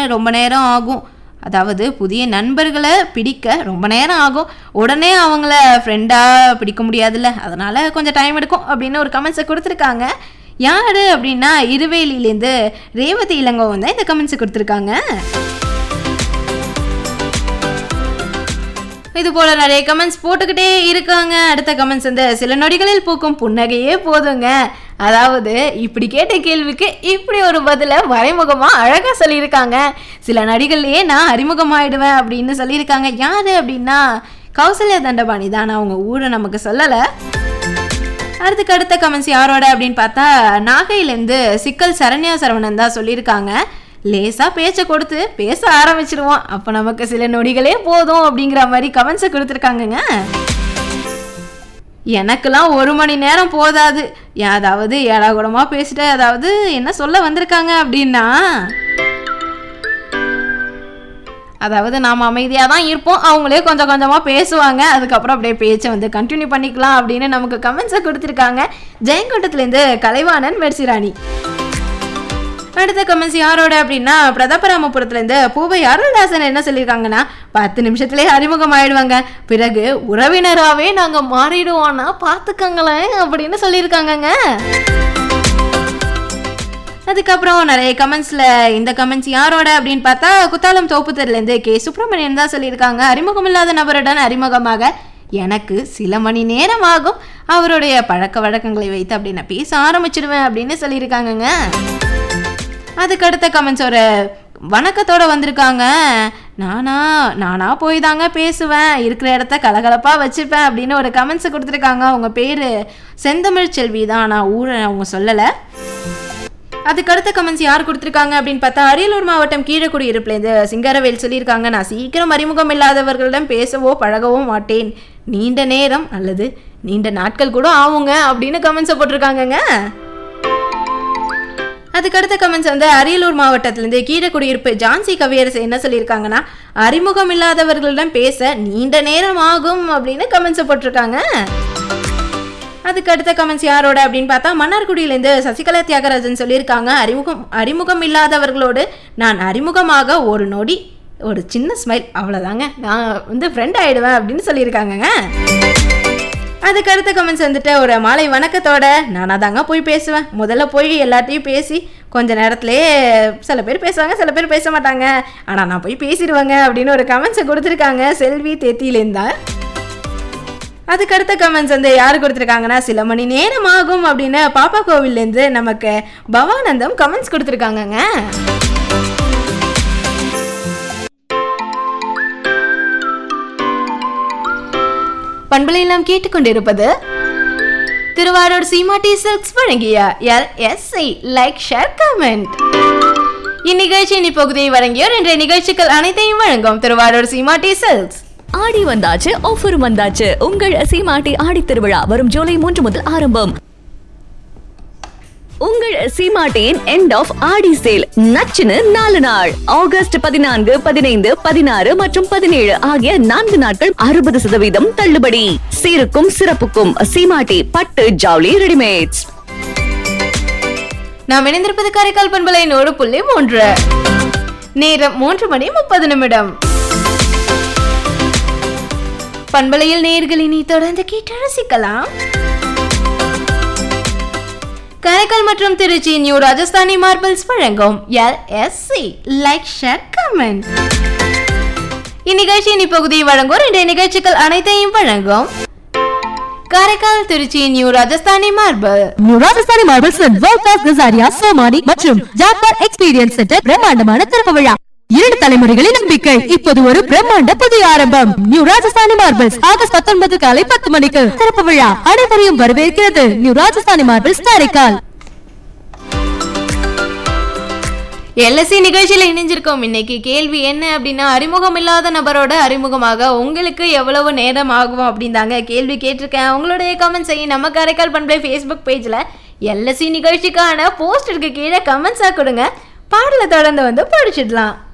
ரொம்ப நேரம் ஆகும் அதாவது புதிய நண்பர்களை பிடிக்க ரொம்ப நேரம் ஆகும் உடனே அவங்கள ஃப்ரெண்டாக பிடிக்க முடியாதுல்ல அதனால கொஞ்சம் டைம் எடுக்கும் அப்படின்னு ஒரு கமெண்ட்ஸை கொடுத்துருக்காங்க யார் அப்படின்னா இருவேலியிலேருந்து ரேவதி இளங்கோவன் தான் இந்த கமெண்ட்ஸை கொடுத்துருக்காங்க இது போல நிறைய கமெண்ட்ஸ் போட்டுக்கிட்டே இருக்காங்க அடுத்த கமெண்ட்ஸ் வந்து சில நொடிகளில் பூக்கும் புன்னகையே போதுங்க அதாவது இப்படி கேட்ட கேள்விக்கு இப்படி ஒரு பதிலை மறைமுகமாக அழகாக சொல்லியிருக்காங்க சில நடிகள்லையே நான் அறிமுகமாயிடுவேன் அப்படின்னு சொல்லியிருக்காங்க யார் அப்படின்னா கௌசல்யா தண்டபாணி தான் அவங்க ஊரை நமக்கு சொல்லலை அடுத்துக்கு அடுத்த கமெண்ட்ஸ் யாரோட அப்படின்னு பார்த்தா நாகையிலேருந்து சிக்கல் சரண்யா சரவணன் தான் சொல்லியிருக்காங்க லேசாக பேச்சை கொடுத்து பேச ஆரம்பிச்சிடுவோம் அப்போ நமக்கு சில நொடிகளே போதும் அப்படிங்கிற மாதிரி கமெண்ட்ஸை கொடுத்துருக்காங்கங்க எனக்கெல்லாம் ஒரு மணி நேரம் போதாது அதாவது ஏடாகுடமாக பேசிட்டு அதாவது என்ன சொல்ல வந்திருக்காங்க அப்படின்னா அதாவது நாம் அமைதியாக தான் இருப்போம் அவங்களே கொஞ்சம் கொஞ்சமாக பேசுவாங்க அதுக்கப்புறம் அப்படியே பேச்சை வந்து கண்டினியூ பண்ணிக்கலாம் அப்படின்னு நமக்கு கமெண்ட்ஸை கொடுத்துருக்காங்க ஜெயங்கோட்டத்துலேருந்து கலைவாணன் மெர்சிராணி அடுத்த கமெண்ட்ஸ் யாரோட அப்படின்னா பிரதாபராமபுரத்துலேருந்து பூவை அருள்தாசன் என்ன சொல்லியிருக்காங்கன்னா பத்து நிமிஷத்துலேயே அறிமுகம் ஆயிடுவாங்க பிறகு உறவினராகவே நாங்கள் மாறிடுவோம்னா பார்த்துக்கங்களேன் அப்படின்னு சொல்லியிருக்காங்கங்க அதுக்கப்புறம் நிறைய கமெண்ட்ஸில் இந்த கமெண்ட்ஸ் யாரோட அப்படின்னு பார்த்தா குத்தாலம் தோப்புத்தர்லேருந்து கே சுப்பிரமணியன் தான் சொல்லியிருக்காங்க அறிமுகம் இல்லாத நபருடன் அறிமுகமாக எனக்கு சில மணி நேரம் ஆகும் அவருடைய பழக்க வழக்கங்களை வைத்து அப்படி நான் பேச ஆரம்பிச்சிடுவேன் அப்படின்னு சொல்லியிருக்காங்கங்க அதுக்கு அடுத்த கமெண்ட்ஸ் ஒரு வணக்கத்தோட வந்திருக்காங்க நானா நானா போய் தாங்க பேசுவேன் இருக்கிற இடத்த கலகலப்பாக வச்சுப்பேன் அப்படின்னு ஒரு கமெண்ட்ஸ் கொடுத்துருக்காங்க அவங்க பேர் செந்தமிழ் செல்வி தான் நான் ஊரை அவங்க சொல்லலை அதுக்கு அடுத்த கமெண்ட்ஸ் யார் கொடுத்துருக்காங்க அப்படின்னு பார்த்தா அரியலூர் மாவட்டம் கீழக்குடியிருப்புலேருந்து சிங்கரவேல் சொல்லியிருக்காங்க நான் சீக்கிரம் அறிமுகம் இல்லாதவர்களிடம் பேசவோ பழகவோ மாட்டேன் நீண்ட நேரம் அல்லது நீண்ட நாட்கள் கூட ஆகுங்க அப்படின்னு கமெண்ட்ஸை போட்டிருக்காங்கங்க அதுக்கடுத்த கமெண்ட்ஸ் வந்து அரியலூர் மாவட்டத்திலேருந்து கீழக்குடியிருப்பு ஜான்சி கவியரசு என்ன சொல்லியிருக்காங்கன்னா அறிமுகம் இல்லாதவர்களிடம் பேச நீண்ட நேரம் ஆகும் அப்படின்னு கமெண்ட்ஸை போட்டிருக்காங்க அதுக்கு அடுத்த கமெண்ட்ஸ் யாரோட அப்படின்னு பார்த்தா மன்னார்குடியிலேருந்து சசிகலா தியாகராஜன் சொல்லியிருக்காங்க அறிமுகம் அறிமுகம் இல்லாதவர்களோடு நான் அறிமுகமாக ஒரு நொடி ஒரு சின்ன ஸ்மைல் அவ்வளோதாங்க நான் வந்து ஃப்ரெண்ட் ஆயிடுவேன் அப்படின்னு சொல்லியிருக்காங்கங்க அதுக்கு அடுத்த கமெண்ட்ஸ் வந்துட்டு ஒரு மாலை வணக்கத்தோட நானாக தாங்க போய் பேசுவேன் முதல்ல போய் எல்லாத்தையும் பேசி கொஞ்ச நேரத்துலேயே சில பேர் பேசுவாங்க சில பேர் பேச மாட்டாங்க ஆனால் நான் போய் பேசிடுவேங்க அப்படின்னு ஒரு கமெண்ட்ஸை கொடுத்துருக்காங்க செல்வி தேத்தியிலேருந்தா அதுக்கு அடுத்த கமெண்ட்ஸ் வந்து யார் கொடுத்துருக்காங்கன்னா சில மணி நேரம் ஆகும் அப்படின்னு பாப்பா கோவில்லேருந்து நமக்கு பவானந்தம் கமெண்ட்ஸ் கொடுத்துருக்காங்கங்க பண்பலையெல்லாம் கேட்டுக்கொண்டிருப்பது திருவாரூர் சீமாட்டி சில்க்ஸ் வழங்கிய L SI like share comment இந்நிகழ்ச்சியின் இப்பகுதியை வழங்கியோர் இன்றைய நிகழ்ச்சிகள் அனைத்தையும் வழங்கும் திருவாரூர் சீமாட்டி சில்க்ஸ் ஆடி வந்தாச்சு ஆஃபர் வந்தாச்சு உங்கள் சீமாட்டி ஆடி திருவிழா வரும் ஜூலை மூன்று முதல் ஆரம்பம் உங்கள் சீமாட்டியின் எண்ட் ஆஃப் ஆடி சேல் நச்சுன்னு நாலு நாள் ஆகஸ்ட் பதினான்கு பதினைந்து பதினாறு மற்றும் பதினேழு ஆகிய நான்கு நாட்கள் அறுபது சதவீதம் தள்ளுபடி சீருக்கும் சிறப்புக்கும் சீமாட்டி பட்டு ஜவுளி ரெடிமேட்ஸ் நாம் இணைந்திருப்பது காரைக்கால் பண்பலை நூறு புள்ளி மூன்று நேரம் மூன்று மணி முப்பது நிமிடம் பண்பலையில் நேர்கள் இனி தொடர்ந்து கேட்டு ரசிக்கலாம் காரைக்கால் மற்றும் திருச்சி நியூ ராஜஸ்தானி மார்பிள்ஸ் வழங்கும் L S C like share comment இந்நிகழ்ச்சியின் இப்பகுதியை வழங்குவோர் இன்றைய நிகழ்ச்சிகள் அனைத்தையும் வழங்கும் Karaikal Tiruchi new Rajasthani marble new Rajasthani marbles world class Kajaria Somany மற்றும் ஜாக்வார் எக்ஸ்பீரியன்ஸ் சென்டர் பிரம்மாண்டமான திறப்பு விழா இரண்டு தலைமுறைகளின் நம்பிக்கை இப்போது ஒரு பிரம்மாண்ட புதிய ஆரம்பம் நியூ ராஜஸ்தானி மார்பிள்ஸ் ஆகஸ்ட் பத்தொன்பது காலை பத்து மணிக்கு திறப்பு விழா அனைவரையும் வரவேற்கிறது new Rajasthani marbles Karaikal LSC நிகழ்ச்சியில் இணைஞ்சிருக்கோம் இன்னைக்கு கேள்வி என்ன அப்படின்னா அறிமுகம் இல்லாத நபரோட அறிமுகமாக உங்களுக்கு எவ்வளவு நேரம் ஆகும் அப்படிந்தாங்க கேள்வி கேட்டிருக்கேன் உங்களுடைய கமெண்ட்ஸையும் நம்ம காரைக்கால் பண்பலை ஃபேஸ்புக் பேஜில் எல்எஸ்சி நிகழ்ச்சிக்கான போஸ்டருக்கு கீழே கமெண்ட்ஸாக கொடுங்க பாடலை தொடர்ந்து வந்து படிச்சிடலாம்